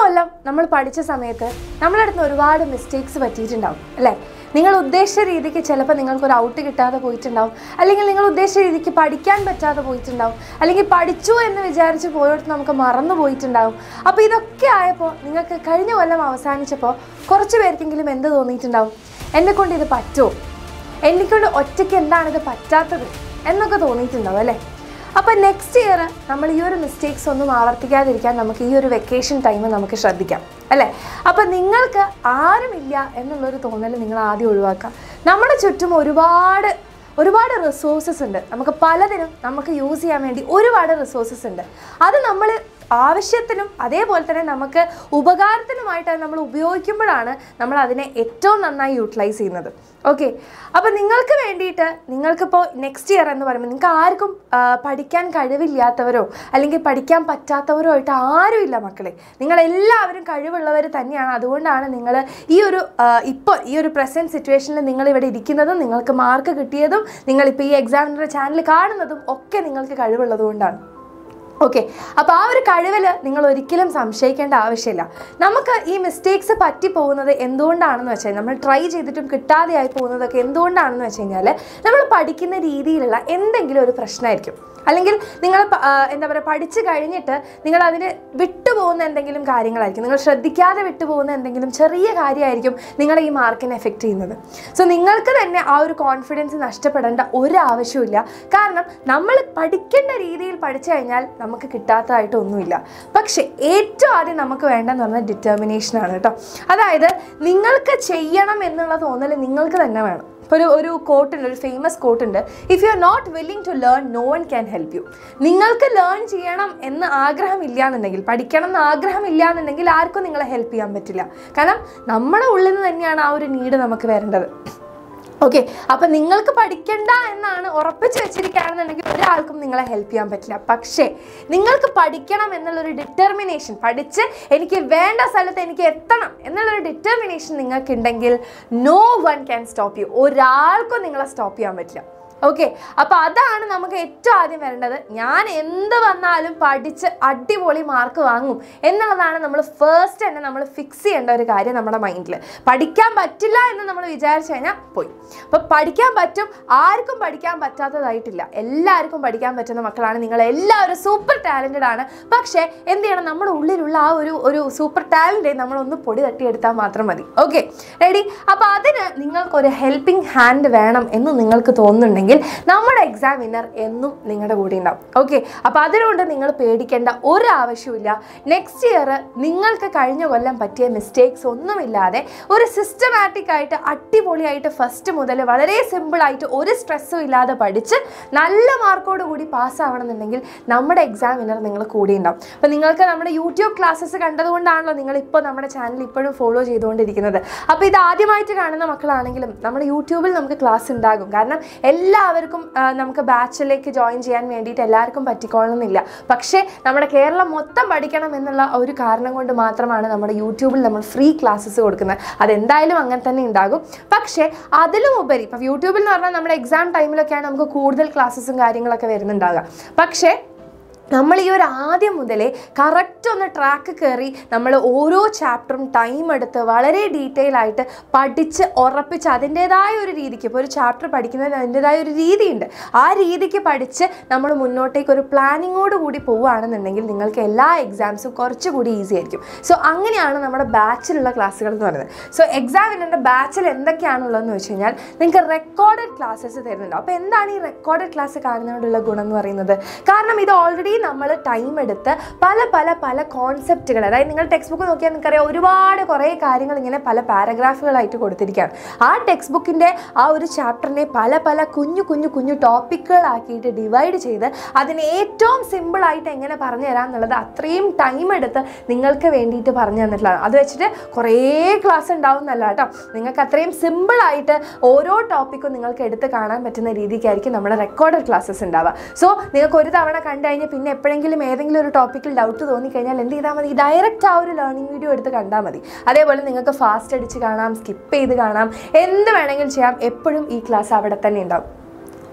കൊല്ലം നമ്മൾ പഠിച്ച സമയത്ത് നമ്മളടുത്ത് ഒരുപാട് മിസ്റ്റേക്സ് പറ്റിയിട്ടുണ്ടാവും അല്ലേ നിങ്ങൾ ഉദ്ദേശിച്ച രീതിക്ക് ചിലപ്പോൾ നിങ്ങൾക്കൊരു ഔട്ട് കിട്ടാതെ പോയിട്ടുണ്ടാവും അല്ലെങ്കിൽ നിങ്ങൾ ഉദ്ദേശിച്ച രീതിക്ക് പഠിക്കാൻ പറ്റാതെ പോയിട്ടുണ്ടാവും അല്ലെങ്കിൽ പഠിച്ചു എന്ന് വിചാരിച്ച് പോയോടത്ത് നമുക്ക് മറന്നു പോയിട്ടുണ്ടാവും അപ്പോൾ ഇതൊക്കെ ആയപ്പോൾ നിങ്ങൾക്ക് കഴിഞ്ഞ കൊല്ലം അവസാനിച്ചപ്പോൾ കുറച്ച് പേർക്കെങ്കിലും എന്ത് തോന്നിയിട്ടുണ്ടാവും എന്നെ കൊണ്ട് ഇത് പറ്റുമോ എന്നെക്കൊണ്ട് ഒറ്റയ്ക്ക് എന്താണ് ഇത് പറ്റാത്തത് എന്നൊക്കെ തോന്നിയിട്ടുണ്ടാവും അല്ലേ അപ്പോൾ നെക്സ്റ്റ് ഇയർ നമ്മൾ ഈ ഒരു മിസ്റ്റേക്സ് ഒന്നും ആവർത്തിക്കാതിരിക്കാൻ നമുക്ക് ഈ ഒരു വെക്കേഷൻ ടൈം നമുക്ക് ശ്രദ്ധിക്കാം അല്ലേ അപ്പോൾ നിങ്ങൾക്ക് ആരുമില്ല എന്നുള്ളൊരു തോന്നൽ നിങ്ങൾ ആദ്യം ഒഴിവാക്കുക നമ്മുടെ ചുറ്റും ഒരുപാട് ഒരുപാട് റിസോഴ്സസ് ഉണ്ട് നമുക്ക് പലതിനും നമുക്ക് യൂസ് ചെയ്യാൻ വേണ്ടി ഒരുപാട് റിസോഴ്സസ് ഉണ്ട് അത് നമ്മൾ ആവശ്യത്തിനും അതേപോലെ തന്നെ നമുക്ക് ഉപകാരത്തിനുമായിട്ട് അത് നമ്മൾ ഉപയോഗിക്കുമ്പോഴാണ് നമ്മൾ അതിനെ ഏറ്റവും നന്നായി യൂട്ടിലൈസ് ചെയ്യുന്നത് ഓക്കെ അപ്പോൾ നിങ്ങൾക്ക് വേണ്ടിയിട്ട് നിങ്ങൾക്കിപ്പോൾ നെക്സ്റ്റ് ഇയർ എന്ന് പറയുമ്പോൾ നിങ്ങൾക്ക് ആർക്കും ആ, പഠിക്കാൻ കഴിവില്ലാത്തവരോ അല്ലെങ്കിൽ പഠിക്കാൻ പറ്റാത്തവരോ ആയിട്ട് ആരുമില്ല മക്കളെ നിങ്ങളെല്ലാവരും കഴിവുള്ളവർ തന്നെയാണ് അതുകൊണ്ടാണ് നിങ്ങൾ ഈ ഒരു ഇപ്പോൾ ഈ ഒരു പ്രസൻറ്റ് സിറ്റുവേഷനിൽ നിങ്ങൾ ഇവിടെ ഇരിക്കുന്നതും നിങ്ങൾക്ക് മാർക്ക് കിട്ടിയതും നിങ്ങളിപ്പോൾ ഈ എക്സാമിനറുടെ ചാനൽ കാണുന്നതും ഒക്കെ നിങ്ങൾക്ക് കഴിവുള്ളത് കൊണ്ടാണ് ഓക്കെ അപ്പോൾ ആ ഒരു കഴിവിൽ നിങ്ങൾ ഒരിക്കലും സംശയിക്കേണ്ട ആവശ്യമില്ല നമുക്ക് ഈ മിസ്റ്റേക്സ് പറ്റി പോകുന്നത് എന്തുകൊണ്ടാണെന്ന് വെച്ചാൽ നമ്മൾ ട്രൈ ചെയ്തിട്ടും കിട്ടാതെയായി പോകുന്നതൊക്കെ എന്തുകൊണ്ടാണെന്ന് വെച്ച് കഴിഞ്ഞാൽ നമ്മൾ പഠിക്കുന്ന രീതിയിലുള്ള എന്തെങ്കിലും ഒരു പ്രശ്നമായിരിക്കും അല്ലെങ്കിൽ നിങ്ങൾ പ- ആ, എന്താ പറയുക പഠിച്ചു കഴിഞ്ഞിട്ട് നിങ്ങൾ അതിന് വിട്ടുപോകുന്ന എന്തെങ്കിലും കാര്യങ്ങളായിരിക്കും നിങ്ങൾ ശ്രദ്ധിക്കാതെ വിട്ടുപോകുന്ന എന്തെങ്കിലും ചെറിയ കാര്യമായിരിക്കും നിങ്ങളെ ഈ മാർക്കിനെ എഫക്റ്റ് ചെയ്യുന്നത് സോ നിങ്ങൾക്ക് തന്നെ ആ ഒരു കോൺഫിഡൻസ് നഷ്ടപ്പെടേണ്ട ഒരു ആവശ്യമില്ല കാരണം നമ്മൾ പഠിക്കേണ്ട രീതിയിൽ പഠിച്ചു കഴിഞ്ഞാൽ നമുക്ക് കിട്ടാത്തതായിട്ട് ഒന്നുമില്ല പക്ഷേ ഏറ്റവും ആദ്യം നമുക്ക് വേണ്ടെന്ന് പറഞ്ഞാൽ ഡിറ്റർമിനേഷനാണ് കേട്ടോ അതായത് നിങ്ങൾക്ക് ചെയ്യണം എന്നുള്ള തോന്നൽ നിങ്ങൾക്ക് തന്നെ വേണം ഇപ്പോൾ ഒരു ഒരു കോട്ടുണ്ട് ഒരു ഫേമസ് കോട്ടുണ്ട് if you are not willing to learn no one can help you നിങ്ങൾക്ക് ലേൺ ചെയ്യണം എന്ന് ആഗ്രഹമില്ല എന്നുണ്ടെങ്കിൽ പഠിക്കണം എന്ന് ആഗ്രഹമില്ല എന്നുണ്ടെങ്കിൽ ആർക്കും നിങ്ങളെ ഹെൽപ്പ് ചെയ്യാൻ പറ്റില്ല കാരണം നമ്മുടെ ഉള്ളിൽ നിന്ന് തന്നെയാണ് ആ ഒരു നീഡ് നമുക്ക് വരേണ്ടത് ഓക്കെ അപ്പം നിങ്ങൾക്ക് പഠിക്കണ്ട എന്നാണ് ഉറപ്പിച്ച് വെച്ചിരിക്കുകയാണെന്നുണ്ടെങ്കിൽ ഒരാൾക്കും നിങ്ങളെ ഹെൽപ്പ് ചെയ്യാൻ പറ്റില്ല പക്ഷേ നിങ്ങൾക്ക് പഠിക്കണം എന്നുള്ളൊരു ഡിറ്റർമിനേഷൻ പഠിച്ച് എനിക്ക് വേണ്ട സ്ഥലത്ത് എനിക്ക് എത്തണം എന്നുള്ളൊരു ഡിറ്റർമിനേഷൻ നിങ്ങൾക്കുണ്ടെങ്കിൽ no one can stop you ഒരാൾക്കും നിങ്ങളെ സ്റ്റോപ്പ് ചെയ്യാൻ പറ്റില്ല ഓക്കെ അപ്പോൾ അതാണ് നമുക്ക് ഏറ്റവും ആദ്യം വരേണ്ടത് ഞാൻ എന്ത് വന്നാലും പഠിച്ച് അടിപൊളി മാർക്ക് വാങ്ങും എന്നുള്ളതാണ് നമ്മൾ ഫസ്റ്റ് തന്നെ നമ്മൾ ഫിക്സ് ചെയ്യേണ്ട ഒരു കാര്യം നമ്മുടെ മൈൻഡിൽ പഠിക്കാൻ പറ്റില്ല എന്ന് നമ്മൾ വിചാരിച്ചു കഴിഞ്ഞാൽ പോയി അപ്പോൾ പഠിക്കാൻ പറ്റും ആർക്കും പഠിക്കാൻ പറ്റാത്തതായിട്ടില്ല എല്ലാവർക്കും പഠിക്കാൻ പറ്റുന്ന മക്കളാണ് നിങ്ങൾ എല്ലാവരും സൂപ്പർ ടാലൻറ്റഡ് ആണ് പക്ഷേ എന്ത് ചെയ്യണം നമ്മുടെ ഉള്ളിലുള്ള ആ ഒരു ഒരു സൂപ്പർ ടാലൻറ്റ് നമ്മളൊന്ന് പൊടി തട്ടിയെടുത്താൽ മാത്രം മതി ഓക്കെ റെഡി അപ്പോൾ അതിന് നിങ്ങൾക്കൊരു ഹെൽപ്പിംഗ് ഹാൻഡ് വേണം എന്ന് നിങ്ങൾക്ക് തോന്നുന്നുണ്ടെങ്കിൽ നമ്മുടെ എക്സാം വിന്നർ എന്നും നിങ്ങളുടെ കൂടെ ഉണ്ടാവും ഓക്കെ അപ്പോൾ അതിനുകൊണ്ട് നിങ്ങൾ പേടിക്കേണ്ട ഒരു ആവശ്യമില്ല നെക്സ്റ്റ് ഇയർ നിങ്ങൾക്ക് കഴിഞ്ഞ കൊല്ലം പറ്റിയ മിസ്റ്റേക്സ് ഒന്നുമില്ലാതെ ഒരു സിസ്റ്റമാറ്റിക് ആയിട്ട് അടിപൊളിയായിട്ട് ഫസ്റ്റ് മുതൽ വളരെ സിമ്പിളായിട്ട് ഒരു സ്ട്രെസ്സും ഇല്ലാതെ പഠിച്ച് നല്ല മാർക്കോട് കൂടി പാസ്സാവണമെന്നുണ്ടെങ്കിൽ നമ്മുടെ എക്സാം വിന്നർ നിങ്ങൾ കൂടെ ഉണ്ടാവും അപ്പോൾ നിങ്ങൾക്ക് നമ്മുടെ യൂട്യൂബ് ക്ലാസ്സസ് കണ്ടതുകൊണ്ടാണല്ലോ നിങ്ങൾ ഇപ്പോൾ നമ്മുടെ ചാനൽ ഇപ്പോഴും ഫോളോ ചെയ്തുകൊണ്ടിരിക്കുന്നത് അപ്പോൾ ഇത് ആദ്യമായിട്ട് കാണുന്ന മക്കളാണെങ്കിലും നമ്മുടെ യൂട്യൂബിൽ നമുക്ക് ക്ലാസ് ഉണ്ടാകും കാരണം എല്ലാവർക്കും ആ, നമുക്ക് ബാച്ചിലേക്ക് ജോയിൻ ചെയ്യാൻ വേണ്ടിയിട്ട് എല്ലാവർക്കും പറ്റിക്കൊള്ളണമെന്നില്ല പക്ഷേ നമ്മുടെ കേരളം മൊത്തം പഠിക്കണം എന്നുള്ള ഒരു കാരണം കൊണ്ട് മാത്രമാണ് നമ്മുടെ യൂട്യൂബിൽ നമ്മൾ ഫ്രീ ക്ലാസ്സസ് കൊടുക്കുന്നത് അതെന്തായാലും അങ്ങനെ തന്നെ ഉണ്ടാകും പക്ഷേ അതിലും ഉപരി ഇപ്പം യൂട്യൂബിൽ എന്ന് പറഞ്ഞാൽ നമ്മുടെ എക്സാം ടൈമിലൊക്കെയാണ് നമുക്ക് കൂടുതൽ ക്ലാസ്സസും കാര്യങ്ങളൊക്കെ വരുന്നുണ്ടാകുക പക്ഷേ നമ്മൾ ഈ ഒരു ആദ്യം മുതലേ കറക്റ്റ് ഒന്ന് ട്രാക്ക് കയറി നമ്മൾ ഓരോ ചാപ്റ്ററും ടൈം എടുത്ത് വളരെ ഡീറ്റെയിൽ ആയിട്ട് പഠിച്ച് ഉറപ്പിച്ച് അതിൻ്റേതായ ഒരു രീതിക്ക് ഇപ്പോൾ ഒരു ചാപ്റ്റർ പഠിക്കുന്നതിന് അതിൻ്റേതായ ഒരു രീതിയുണ്ട് ആ രീതിക്ക് പഠിച്ച് നമ്മൾ മുന്നോട്ടേക്ക് ഒരു പ്ലാനിങ്ങോട് കൂടി പോവുകയാണെന്നുണ്ടെങ്കിൽ നിങ്ങൾക്ക് എല്ലാ എക്സാംസും കുറച്ചുകൂടി ഈസി ആയിരിക്കും സോ അങ്ങനെയാണ് നമ്മുടെ ബാച്ചിലുള്ള ക്ലാസ്സുകൾ എന്ന് പറയുന്നത് സോ എക്സാമിൻ്റെ ബാച്ചിൽ എന്തൊക്കെയാണുള്ളതെന്ന് വെച്ച് കഴിഞ്ഞാൽ നിങ്ങൾക്ക് റെക്കോർഡഡ് ക്ലാസ്സസ് തരുന്നുണ്ട് അപ്പോൾ എന്താണ് ഈ റെക്കോർഡഡ് ക്ലാസ് കാണുന്നതുകൊണ്ടുള്ള ഗുണം എന്ന് പറയുന്നത് കാരണം ഇത് ഓൾറെഡി നമ്മൾ ടൈം എടുത്ത് പല പല പല കോൺസെപ്റ്റുകൾ അതായത് നിങ്ങൾ ടെക്സ്റ്റ് ബുക്ക് നോക്കിയാൽ നിങ്ങൾക്കറിയാം ഒരുപാട് കുറേ കാര്യങ്ങൾ ഇങ്ങനെ പല പാരഗ്രാഫുകളായിട്ട് കൊടുത്തിരിക്കുകയാണ് ആ ടെക്സ്റ്റ് ബുക്കിൻ്റെ ആ ഒരു ചാപ്റ്ററിനെ പല പല കുഞ്ഞു കുഞ്ഞു കുഞ്ഞു ടോപ്പിക്കുകളാക്കിയിട്ട് ഡിവൈഡ് ചെയ്ത് അതിനെ ഏറ്റവും സിമ്പിളായിട്ട് എങ്ങനെ പറഞ്ഞു തരാം എന്നുള്ളത് അത്രയും ടൈം എടുത്ത് നിങ്ങൾക്ക് വേണ്ടിയിട്ട് പറഞ്ഞു തന്നിട്ടുള്ളതാണ് അത് വെച്ചിട്ട് കുറേ ക്ലാസ് ഉണ്ടാവും എന്നല്ല കേട്ടോ നിങ്ങൾക്ക് അത്രയും സിമ്പിളായിട്ട് ഓരോ ടോപ്പിക്കും നിങ്ങൾക്ക് എടുത്ത് കാണാൻ പറ്റുന്ന രീതിക്കായിരിക്കും നമ്മുടെ റെക്കോർഡഡ് ക്ലാസ്സസ് ഉണ്ടാവുക സോ നിങ്ങൾക്ക് ഒരു തവണ കണ്ടു കഴിഞ്ഞാൽ പിന്നെ എപ്പോഴെങ്കിലും ഏതെങ്കിലും ഒരു ടോപ്പിക്കിൽ ഡൗട്ട് തോന്നിക്കഴിഞ്ഞാൽ എന്ത് ചെയ്താൽ മതി ഡയറക്റ്റ് ആ ഒരു ലേണിംഗ് വീഡിയോ എടുത്ത് കണ്ടാൽ മതി അതേപോലെ നിങ്ങൾക്ക് ഫാസ്റ്റ് അടിച്ച് കാണാം സ്കിപ്പ് ചെയ്ത് കാണാം എന്ത് വേണമെങ്കിലും ചെയ്യാം എപ്പോഴും ഈ ക്ലാസ് അവിടെ തന്നെ ഉണ്ടാവും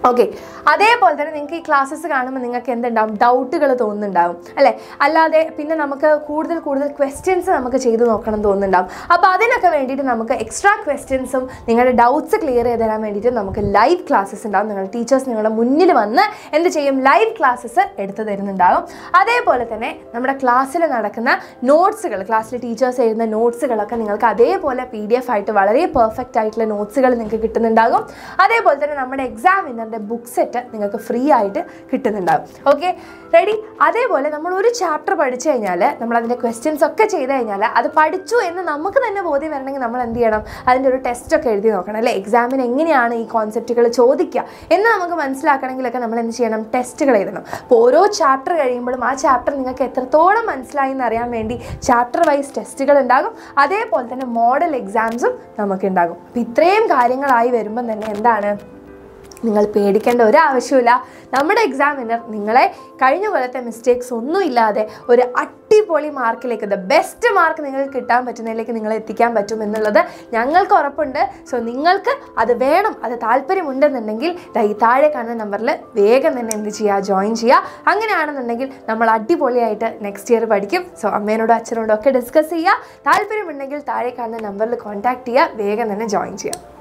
ഓക്കെ അതേപോലെ തന്നെ നിങ്ങൾക്ക് ഈ ക്ലാസ്സസ് കാണുമ്പോൾ നിങ്ങൾക്ക് എന്തുണ്ടാവും ഡൗട്ടുകൾ തോന്നുന്നുണ്ടാവും അല്ലേ അല്ലാതെ പിന്നെ നമുക്ക് കൂടുതൽ കൂടുതൽ ക്വസ്റ്റ്യൻസ് നമുക്ക് ചെയ്തു നോക്കണം എന്ന് തോന്നുന്നുണ്ടാവും അപ്പോൾ അതിനൊക്കെ വേണ്ടിയിട്ട് നമുക്ക് എക്സ്ട്രാ ക്വസ്റ്റ്യൻസും നിങ്ങളുടെ ഡൗട്ട്സ് ക്ലിയർ ചെയ്ത് തരാൻ വേണ്ടിയിട്ട് നമുക്ക് ലൈവ് ക്ലാസ്സസ് ഉണ്ടാവും നിങ്ങളുടെ ടീച്ചേഴ്സ് നിങ്ങളുടെ മുന്നിൽ വന്ന് എന്ത് ചെയ്യും ലൈവ് ക്ലാസ്സസ് എടുത്തു തരുന്നുണ്ടാവും അതേപോലെ തന്നെ നമ്മുടെ ക്ലാസ്സിൽ നടക്കുന്ന നോട്ട്സുകൾ ക്ലാസ്സിൽ ടീച്ചേഴ്സ് എഴുതുന്ന നോട്ട്സുകളൊക്കെ നിങ്ങൾക്ക് അതേപോലെ പി ഡി എഫ് ആയിട്ട് വളരെ പെർഫെക്റ്റ് ആയിട്ടുള്ള നോട്ട്സുകൾ നിങ്ങൾക്ക് കിട്ടുന്നുണ്ടാകും അതേപോലെ തന്നെ നമ്മുടെ എക്സാമിനറിൻ്റെ ബുക്ക് സെറ്റ് നിങ്ങൾക്ക് ഫ്രീ ആയിട്ട് കിട്ടുന്നുണ്ടാകും ഓക്കെ റെഡി അതേപോലെ നമ്മൾ ഒരു ചാപ്റ്റർ പഠിച്ചു കഴിഞ്ഞാൽ നമ്മൾ അതിൻ്റെ ക്വസ്റ്റ്യൻസ് ഒക്കെ ചെയ്ത് കഴിഞ്ഞാൽ അത് പഠിച്ചു എന്ന് നമുക്ക് തന്നെ ബോധ്യം വരണമെങ്കിൽ നമ്മൾ എന്ത് ചെയ്യണം അതിൻ്റെ ഒരു ടെസ്റ്റ് ഒക്കെ എഴുതി നോക്കണം അല്ലേ എക്സാമിന് എങ്ങനെയാണ് ഈ കോൺസെപ്റ്റുകൾ ചോദിക്കുക എന്ന് നമുക്ക് മനസ്സിലാക്കണമെങ്കിലൊക്കെ നമ്മൾ എന്ത് ചെയ്യണം ടെസ്റ്റുകൾ എഴുതണം അപ്പോൾ ഓരോ ചാപ്റ്റർ കഴിയുമ്പോഴും ആ ചാപ്റ്റർ നിങ്ങൾക്ക് എത്രത്തോളം മനസ്സിലായി എന്ന് അറിയാൻ വേണ്ടി ചാപ്റ്റർ വൈസ് ടെസ്റ്റുകൾ ഉണ്ടാകും അതേപോലെ തന്നെ മോഡൽ എക്സാംസും നമുക്ക് ഉണ്ടാകും അപ്പോൾ ഇത്രയും കാര്യങ്ങളായി വരുമ്പം തന്നെ എന്താണ് നിങ്ങൾ പേടിക്കേണ്ട ഒരു ആവശ്യമില്ല നമ്മുടെ എക്സാമിനർ നിങ്ങളെ കഴിഞ്ഞ കൊല്ലത്തെ മിസ്റ്റേക്സ് ഒന്നുമില്ലാതെ ഒരു അടിപൊളി മാർക്കിലേക്ക് ദ ബെസ്റ്റ് മാർക്ക് നിങ്ങൾക്ക് കിട്ടാൻ പറ്റുന്നതിലേക്ക് നിങ്ങളെ എത്തിക്കാൻ പറ്റും എന്നുള്ളത് ഞങ്ങൾക്ക് ഉറപ്പുണ്ട് സോ നിങ്ങൾക്ക് അത് വേണം അത് താല്പര്യമുണ്ടെന്നുണ്ടെങ്കിൽ ദാ ഈ താഴെ കാണുന്ന നമ്പറിൽ വേഗം തന്നെ എന്ത് ചെയ്യുക ജോയിൻ ചെയ്യുക അങ്ങനെയാണെന്നുണ്ടെങ്കിൽ നമ്മൾ അടിപൊളിയായിട്ട് നെക്സ്റ്റ് ഇയർ പഠിക്കും സോ അമ്മേനോടും അച്ഛനോടും ഒക്കെ ഡിസ്കസ് ചെയ്യുക താല്പര്യമുണ്ടെങ്കിൽ താഴെ കാണുന്ന നമ്പറിൽ കോൺടാക്ട് ചെയ്യുക വേഗം തന്നെ ജോയിൻ ചെയ്യുക